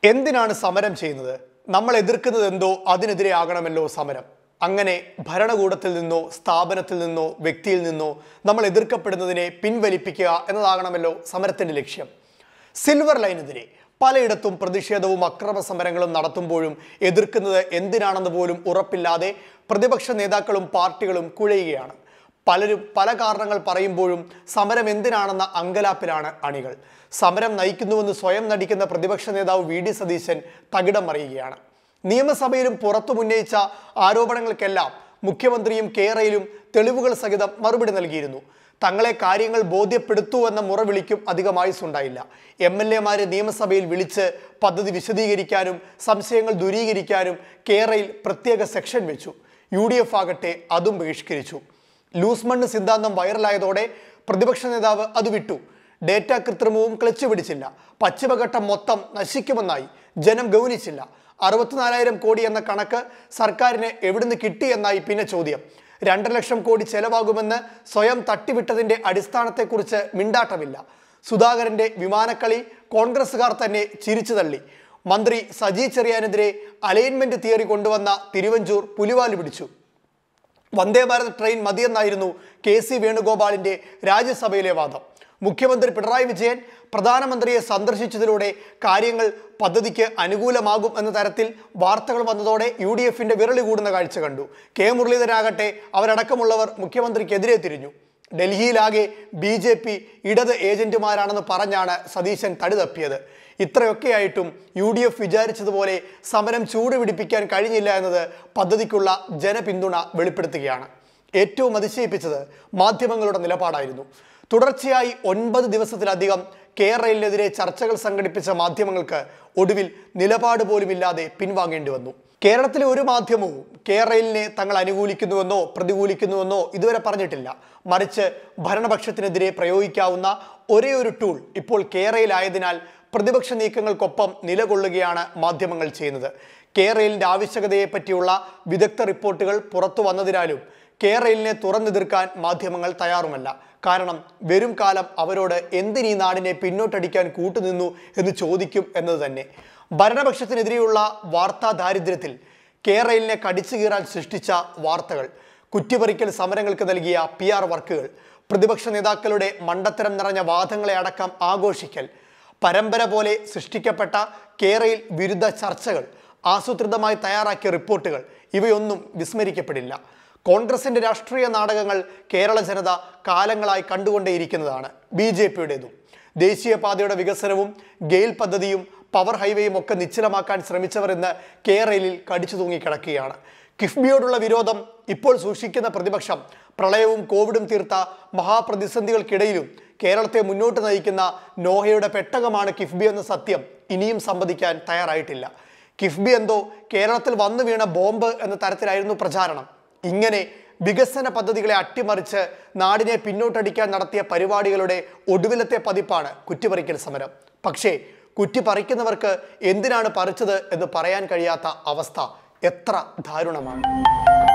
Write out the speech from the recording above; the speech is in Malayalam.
എന്തിനാണ് സമരം ചെയ്യുന്നത് നമ്മൾ എതിർക്കുന്നത് എന്തോ അതിനെതിരെ ആകണമല്ലോ സമരം അങ്ങനെ ഭരണകൂടത്തിൽ നിന്നോ സ്ഥാപനത്തിൽ നിന്നോ വ്യക്തിയിൽ നിന്നോ നമ്മൾ എതിർക്കപ്പെടുന്നതിനെ പിൻവലിപ്പിക്കുക എന്നതാകണമല്ലോ സമരത്തിന്റെ ലക്ഷ്യം സിൽവർ ലൈനെതിരെ പലയിടത്തും പ്രതിഷേധവും അക്രമ സമരങ്ങളും നടത്തുമ്പോഴും എതിർക്കുന്നത് എന്തിനാണെന്ന് പോലും ഉറപ്പില്ലാതെ പ്രതിപക്ഷ നേതാക്കളും പാർട്ടികളും കുഴയുകയാണ് പലരും പല കാരണങ്ങൾ പറയുമ്പോഴും സമരം എന്തിനാണെന്ന അങ്കലാപ്പിലാണ് അണികൾ സമരം നയിക്കുന്നുവെന്ന് സ്വയം നടിക്കുന്ന പ്രതിപക്ഷ നേതാവ് വി ഡി സതീശൻ തകിടം മറിയുകയാണ് നിയമസഭയിലും പുറത്തും ഉന്നയിച്ച ആരോപണങ്ങൾക്കെല്ലാം മുഖ്യമന്ത്രിയും കേരളയിലും തെളിവുകൾ സഹിതം മറുപടി നൽകിയിരുന്നു തങ്ങളെ കാര്യങ്ങൾ ബോധ്യപ്പെടുത്തൂ എന്ന മുറവിളിക്കും അധികമായുസുണ്ടായില്ല എം എൽ എമാരെ നിയമസഭയിൽ വിളിച്ച് പദ്ധതി വിശദീകരിക്കാനും സംശയങ്ങൾ ദൂരീകരിക്കാനും കേരളയിൽ പ്രത്യേക സെക്ഷൻ വെച്ചു യു ഡി എഫ് ആകട്ടെ അതും ബഹിഷ്കരിച്ചു ലൂസ് മണ്ണ് സിദ്ധാന്തം വൈറലായതോടെ പ്രതിപക്ഷ നേതാവ് അത് വിട്ടു ഡേറ്റ കൃത്രിമവും ക്ലച്ച് പിടിച്ചില്ല പശ്ചിമഘട്ടം മൊത്തം നശിക്കുമെന്നായി ജനം ഗൗനിച്ചില്ല അറുപത്തിനാലായിരം കോടി എന്ന കണക്ക് സർക്കാരിന് എവിടുന്ന് കിട്ടി എന്നായി പിന്നെ ചോദ്യം രണ്ടര ലക്ഷം കോടി ചെലവാകുമെന്ന് സ്വയം തട്ടിവിട്ടതിന്റെ അടിസ്ഥാനത്തെക്കുറിച്ച് മിണ്ടാട്ടമില്ല സുധാകരന്റെ വിമാനക്കളി കോൺഗ്രസുകാർ തന്നെ ചിരിച്ചു തള്ളി മന്ത്രി സജി ചെറിയാനെതിരെ അലൈൻമെന്റ് തിയറി കൊണ്ടുവന്ന തിരുവഞ്ചൂർ പുലിവാല് പിടിച്ചു വന്ദേ ഭാരത് ട്രെയിൻ മതിയെന്നായിരുന്നു കെ സി വേണുഗോപാലിന്റെ രാജ്യസഭയിലെ വാദം മുഖ്യമന്ത്രി പിണറായി വിജയൻ പ്രധാനമന്ത്രിയെ സന്ദർശിച്ചതിലൂടെ കാര്യങ്ങൾ പദ്ധതിക്ക് അനുകൂലമാകും എന്ന തരത്തിൽ വാർത്തകൾ വന്നതോടെ യു ഡി എഫിന്റെ വിരളി കൂടുന്ന കാഴ്ച കണ്ടു കെ മുരളീധരനാകട്ടെ അവരടക്കമുള്ളവർ മുഖ്യമന്ത്രിക്കെതിരെ തിരിഞ്ഞു ഡൽഹിയിലാകെ ബി ജെ പി ഇടത് ഏജന്റുമാരാണെന്ന് പറഞ്ഞാണ് സതീശൻ തടി തപ്പിയത് ഇത്രയൊക്കെയായിട്ടും യു ഡി എഫ് വിചാരിച്ചതുപോലെ സമരം ചൂടുപിടിപ്പിക്കാൻ കഴിഞ്ഞില്ല എന്നത് പദ്ധതിക്കുള്ള ജനപിന്തുണ വെളിപ്പെടുത്തുകയാണ് ഏറ്റവും അതിശയിപ്പിച്ചത് മാധ്യമങ്ങളുടെ നിലപാടായിരുന്നു തുടർച്ചയായി ഒൻപത് ദിവസത്തിലധികം കേരളയിലെതിരെ ചർച്ചകൾ സംഘടിപ്പിച്ച മാധ്യമങ്ങൾക്ക് ഒടുവിൽ നിലപാട് പോലുമില്ലാതെ പിൻവാങ്ങേണ്ടി വന്നു കേരളത്തിലെ ഒരു മാധ്യമവും കേരളയിലിനെ തങ്ങൾ അനുകൂലിക്കുന്നുവെന്നോ പ്രതികൂലിക്കുന്നുവെന്നോ ഇതുവരെ പറഞ്ഞിട്ടില്ല മറിച്ച് ഭരണപക്ഷത്തിനെതിരെ പ്രയോഗിക്കാവുന്ന ഒരേ ഒരു ടൂൾ ഇപ്പോൾ കേരളയിലായതിനാൽ പ്രതിപക്ഷ നീക്കങ്ങൾക്കൊപ്പം നിലകൊള്ളുകയാണ് മാധ്യമങ്ങൾ ചെയ്യുന്നത് കേരളയിലിന്റെ ആവശ്യകതയെ പറ്റിയുള്ള വിദഗ്ധ റിപ്പോർട്ടുകൾ പുറത്തു വന്നതിനാലും കേരളയിലിനെ തുറന്നെതിർക്കാൻ മാധ്യമങ്ങൾ തയ്യാറുമല്ല കാരണം വരും കാലം അവരോട് എന്തിനീ നാടിനെ പിന്നോട്ടടിക്കാൻ കൂട്ടുനിന്നു എന്ന് ചോദിക്കും എന്നത് തന്നെ ഭരണപക്ഷത്തിനെതിരെയുള്ള വാർത്താ ദാരിദ്ര്യത്തിൽ കേരളയിലിനെ കടിച്ചു കീറാൻ സൃഷ്ടിച്ച വാർത്തകൾ കുറ്റിപറിക്കൽ സമരങ്ങൾക്ക് നൽകിയ പി ആർ വർക്കുകൾ പ്രതിപക്ഷ നേതാക്കളുടെ മണ്ടത്തരം നിറഞ്ഞ വാദങ്ങളെ അടക്കം ആഘോഷിക്കൽ പരമ്പര പോലെ സൃഷ്ടിക്കപ്പെട്ട കേരളയിൽ വിരുദ്ധ ചർച്ചകൾ ആസൂത്രിതമായി തയ്യാറാക്കിയ റിപ്പോർട്ടുകൾ ഇവയൊന്നും വിസ്മരിക്കപ്പെടില്ല കോൺഗ്രസിന്റെ രാഷ്ട്രീയ നാടകങ്ങൾ കേരള ജനത കാലങ്ങളായി കണ്ടുകൊണ്ടേയിരിക്കുന്നതാണ് ബി ജെ പിയുടേതും ദേശീയപാതയുടെ വികസനവും ഗെയിൽ പദ്ധതിയും പവർ ഹൈവേയും ഒക്കെ നിശ്ചലമാക്കാൻ ശ്രമിച്ചവർ ഇന്ന് കേരളയിൽ കടിച്ചു തൂങ്ങിക്കിടക്കുകയാണ് കിഫ്ബിയോടുള്ള വിരോധം ഇപ്പോൾ സൂക്ഷിക്കുന്ന പ്രതിപക്ഷം പ്രളയവും കോവിഡും തീർത്ത മഹാപ്രതിസന്ധികൾക്കിടയിലും കേരളത്തെ മുന്നോട്ട് നയിക്കുന്ന നോഹയുടെ പെട്ടകമാണ് കിഫ്ബി എന്ന സത്യം ഇനിയും സമ്മതിക്കാൻ തയ്യാറായിട്ടില്ല കിഫ്ബി എന്തോ കേരളത്തിൽ വന്നു വീണ ബോംബ് എന്ന തരത്തിലായിരുന്നു പ്രചാരണം ഇങ്ങനെ വികസന പദ്ധതികളെ അട്ടിമറിച്ച് നാടിനെ പിന്നോട്ടടിക്കാൻ നടത്തിയ പരിപാടികളുടെ ഒടുവിലത്തെ പതിപ്പാണ് കുറ്റിപ്പറിക്കൽ സമരം പക്ഷേ കുറ്റി പറിക്കുന്നവർക്ക് എന്തിനാണ് പറിച്ചത് എന്ന് പറയാൻ കഴിയാത്ത അവസ്ഥ എത്ര ദാരുണമാണ്